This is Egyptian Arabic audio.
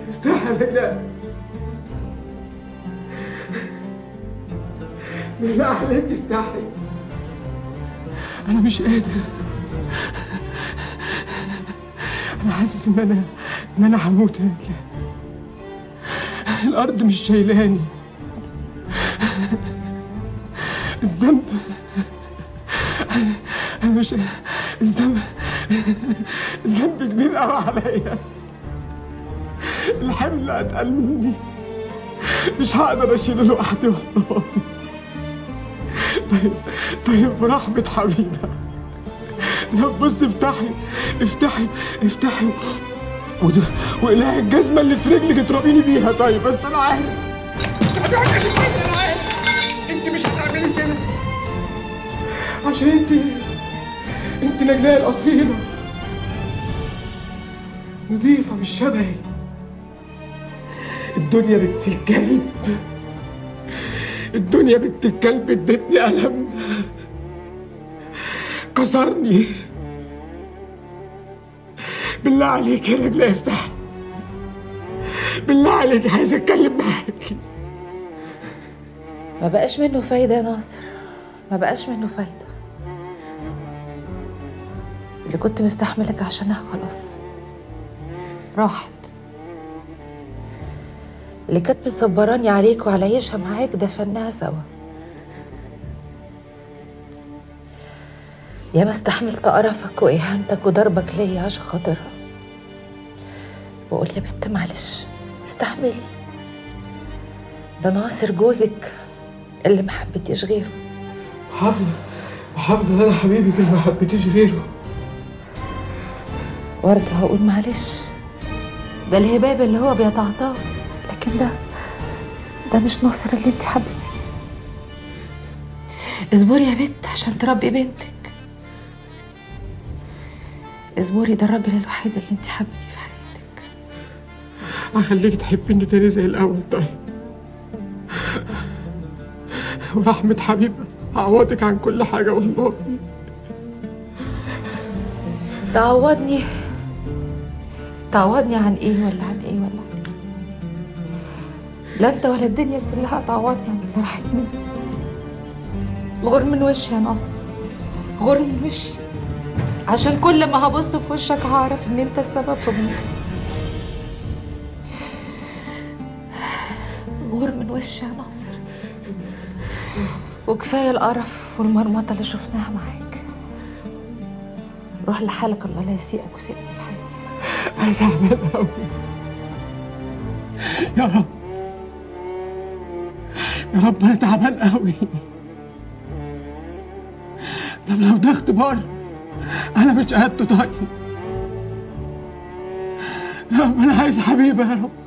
افتحي يا نجلاء بالله عليك افتحي انا مش قادر انا حاسس ان انا ان انا هموت يا نجلاء الارض مش شايلاني الذنب انا مش الذنب الذنب كبير قوي عليا الحمل اتقل مني مش هقدر اشيله لوحدي والله طيب طيب برحمة حبيبة لو بص افتحي افتحي افتحي وده واقلعي الجزمة اللي في رجلك اضربيني بيها طيب بس انا عارف هتعملي كده انا عارف انت مش هتعملي كده عشان انت انت نجلاء الاصيلة نظيفة مش شبهي الدنيا بنت الكلب الدنيا بنت الكلب ادتني ألم كسرني بالله عليك يا نجلاء افتح بالله عليك عايز اتكلم معاكي ما بقاش منه فايدة يا ناصر ما بقاش منه فايدة اللي كنت مستحملك عشانها خلاص راحت اللي كانت مصبراني عليك وعلى عيشها معاك دفناها سوا يا ما استحملت قرفك وإهانتك وضربك ليا عشان خاطرها بقول يا بنت معلش استحملي ده ناصر جوزك اللي ما حبيتيش غيره حافظة وحافظة ان انا حبيبك اللي ما حبيتيش غيره وارجع اقول معلش ده الهباب اللي هو بيتعطاه لكن ده ده مش ناصر اللي انت حبيتيه اصبري يا بنت عشان تربي بنتك اصبري ده الراجل الوحيد اللي انت حبيتيه في حياتك هخليك تحبيني تاني زي الاول طيب ورحمة حبيبة هعوضك عن كل حاجة والله تعوضني تعوضني عن ايه ولا عن ايه ولا عن ايه لا انت ولا الدنيا كلها تعوضني عن اللي راحت مني غور من وشي يا ناصر غور من وشي عشان كل ما هبص في وشك هعرف ان انت السبب في موتي غور من وشي يا ناصر وكفايه القرف والمرمطه اللي شفناها معاك روح لحالك الله لا يسيئك وسيئك الحال انا تعبان قوي يا رب يا رب انا تعبان قوي طب لو ده اختبار انا مش قادته طيب يا رب انا عايز حبيبه يا رب